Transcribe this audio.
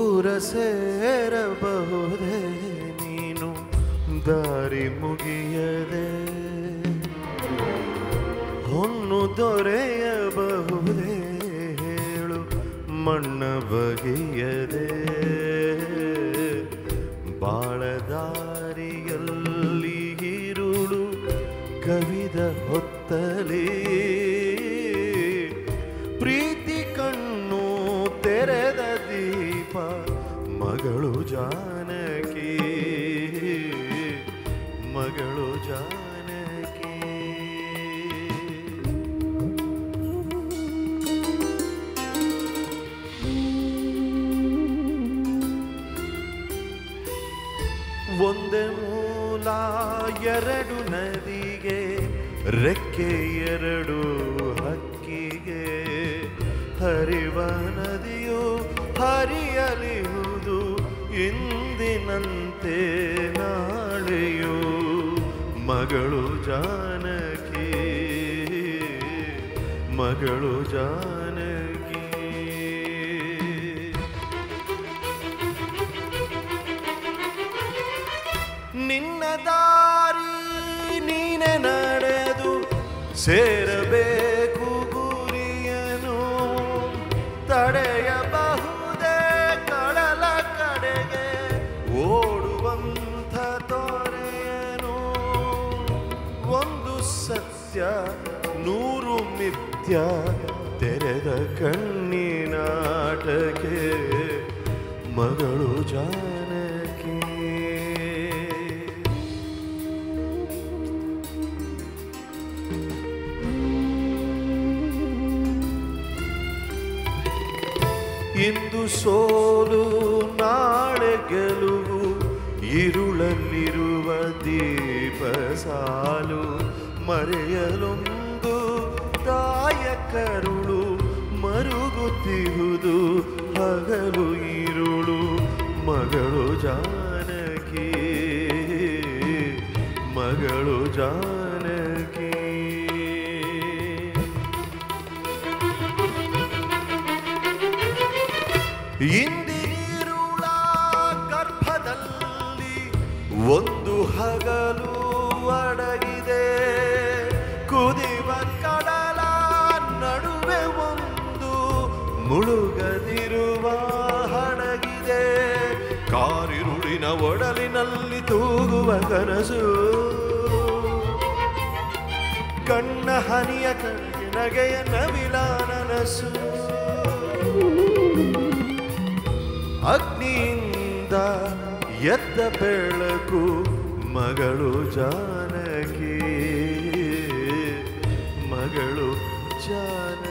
ದೂರ ಸೇರಬಹುದೇ ನೀನು ದಾರಿ ಮುಗಿಯದೆ ಹೊನ್ನು ದೊರೆಯಬಹುದೇ ಹೇಳು ಮಣ್ಣ ಬಗೆಯದೆ ಬಾಳದಾರಿಯಲ್ಲಿ ಇರುಳು ಕವಿದ ಹೊತ್ತಲೇ ಪ್ರೀತಿ ಕಣ್ಣು ತೆರೆದ ದೀಪ ಮಗಳು ಜಾನಕಿ ಮಗಳು ಜಾನಕಿ ಒಂದೇ ಮೂಲ ಎರಡು ನದಿಗೆ ರೆಕ್ಕೆ ಎರಡು ಹಕ್ಕಿಗೆ ಹರಿವ ನದಿಯು ಹರಿಯಲಿಹುದು ಇಂದಿನಂತೆ ನಾಳೆಯು ಮಗಳು ಜಾನಕಿ ಮಗಳು ಜಾನಕಿ ನಿನ್ನ ದಾರಿ ನೀನೆ ನಡೆದು ಸೇರಬೇಕು ಗುರಿಯನು ತಡೆಯಬಹುದೇ ಕಡಲ ಕಡೆಗೆ ಓಡುವಂಥ ತೊರೆಯನು ಒಂದು ಸತ್ಯ ನೂರು ಮಿಥ್ಯ ತೆರೆದ ಕಣ್ಣಿನಾಟಕ್ಕೆ ಮಗಳು ಜಾನಕಿ ಇಂದು ಸೋಲು ನಾಳೆ ಗೆಲುವು ಇರುಳಲ್ಲಿರುವ ದೀಪ ಸಾಲು ಮರೆಯಲೊಂದು ತಾಯ ಕರುಳು ಮರುಗುತ್ತಿಹುದು ಹಗಲು ಇರುಳು ಮಗಳು ಜಾನಕಿ ಮಗಳು ಜಾನಕಿ ಇಂದಿರುಳ ಗರ್ಭದಲ್ಲಿ ಒಂದು ಹಗಲು ಅಡಗಿದೆ ಕುದಿವ ಕಡಲ ನಡುವೆ ಒಂದು ಮುಳುಗದಿರುವ ಹಡಗಿದೆ ಕಾರಿರುಳಿನ ಒಡಲಿನಲ್ಲಿ ತೂಗುವ ಕನಸು ಕಣ್ಣ ಹನಿಯ ಕಣ್ಣಿಗೆ ನಗೆಯ ನವಿಲ ನನಸು ಅಗ್ನಿಯಿಂದ ಎದ್ದ ಬೆಳಕು ಮಗಳು ಜಾನಕಿ ಮಗಳು ಜಾನಕಿ